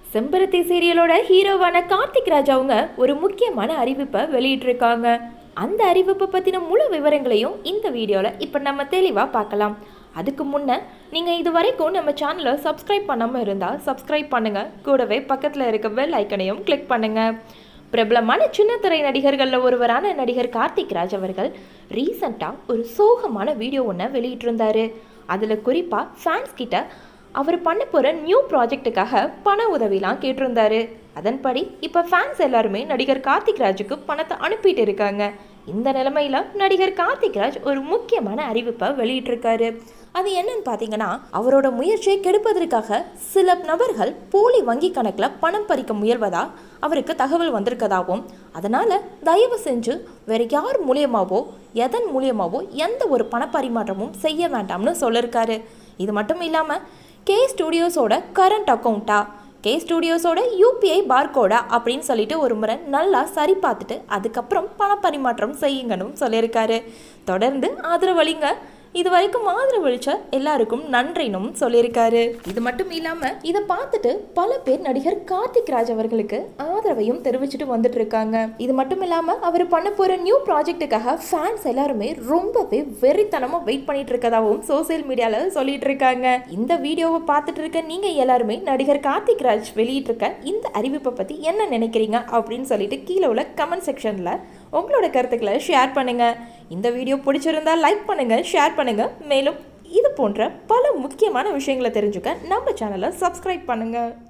செம்பருத்தி சீரியலோட ஹீரோவான கார்த்திக் ராஜ் அவங்க ஒரு முக்கியமான அறிவிப்பை வெளியிட்டிருக்காங்க அந்த அறிவிப்பை பற்றின முழு விவரங்களையும் இந்த வீடியோவில் இப்போ நம்ம தெளிவாக பார்க்கலாம் அதுக்கு முன்னே நீங்கள் இது வரைக்கும் நம்ம சேனலை சப்ஸ்கிரைப் பண்ணாமல் இருந்தால் சப்ஸ்கிரைப் பண்ணுங்கள் கூடவே பக்கத்தில் இருக்க பெல் ஐக்கனையும் கிளிக் பண்ணுங்கள் பிரபலமான சின்னத்திரை நடிகர்களில் ஒருவரான நடிகர் கார்த்திக் ராஜ் அவர்கள் ரீசண்டாக ஒரு சோகமான வீடியோ ஒன்றை வெளியிட்டிருந்தாரு அதில் குறிப்பாக ஃபேன்ஸ் கிட்ட அவர் பண்ண போகிற நியூ ப்ராஜெக்ட்டுக்காக பண உதவிலாம் கேட்டிருந்தாரு அதன்படி இப்போ ஃபேன்ஸ் எல்லாருமே நடிகர் கார்த்திக் ராஜுக்கு பணத்தை அனுப்பிட்டு இருக்காங்க இந்த நிலைமையில நடிகர் கார்த்திக் ராஜ் ஒரு முக்கியமான அறிவிப்பை வெளியிட்டிருக்காரு அது என்னன்னு பார்த்தீங்கன்னா அவரோட முயற்சியை கெடுப்பதற்காக சில நபர்கள் போலி வங்கி கணக்கில் பணம் பறிக்க முயல்வதா அவருக்கு தகவல் வந்திருக்கதாகவும் அதனால தயவு செஞ்சு வேற யார் மூலியமாவோ எதன் மூலியமாவோ எந்த ஒரு பணப்பரிமாற்றமும் செய்ய வேண்டாம்னு சொல்லியிருக்காரு இது மட்டும் இல்லாமல் கே ஸ்டுடியோஸோட கரண்ட் அக்கௌண்ட்டா கே ஸ்டுடியோஸோட யூபிஐ பார்கோடா அப்படின்னு சொல்லிட்டு ஒரு முறை நல்லா சரி பார்த்துட்டு அதுக்கப்புறம் பணப்பரிமாற்றம் செய்யுங்கன்னு சொல்லியிருக்காரு தொடர்ந்து ஆதரவளிங்க இது வரைக்கும் ஆதரவளிச்ச எல்லாருக்கும் நன்றினும் சொல்லியிருக்காரு இது மட்டும் இல்லாம இதை பார்த்துட்டு பல பேர் நடிகர் கார்த்திக் ராஜ் அவர்களுக்கு ஆதரவையும் தெரிவிச்சுட்டு வந்துட்டு இருக்காங்க இது மட்டும் இல்லாம அவர் பண்ண போற நியூ ப்ராஜெக்ட்டுக்காக ஃபேன்ஸ் எல்லாருமே ரொம்பவே வெறித்தனமா வெயிட் பண்ணிட்டு இருக்கதாகவும் சோசியல் மீடியால சொல்லிட்டு இருக்காங்க இந்த வீடியோவை பார்த்துட்டு இருக்க நீங்க எல்லாருமே நடிகர் கார்த்திக் ராஜ் வெளியிட்டிருக்க இந்த அறிவிப்பை பத்தி என்ன நினைக்கிறீங்க அப்படின்னு சொல்லிட்டு கீழே உள்ள கமெண்ட் செக்ஷன்ல உங்களோட கருத்துக்களை ஷேர் பண்ணுங்க இந்த வீடியோ பிடிச்சிருந்தா லைக் பண்ணுங்க ஷேர் பண்ணுங்க மேலும் இது போன்ற பல முக்கியமான விஷயங்களை தெரிஞ்சுக்க நம்ம சேனலை சப்ஸ்கிரைப் பண்ணுங்க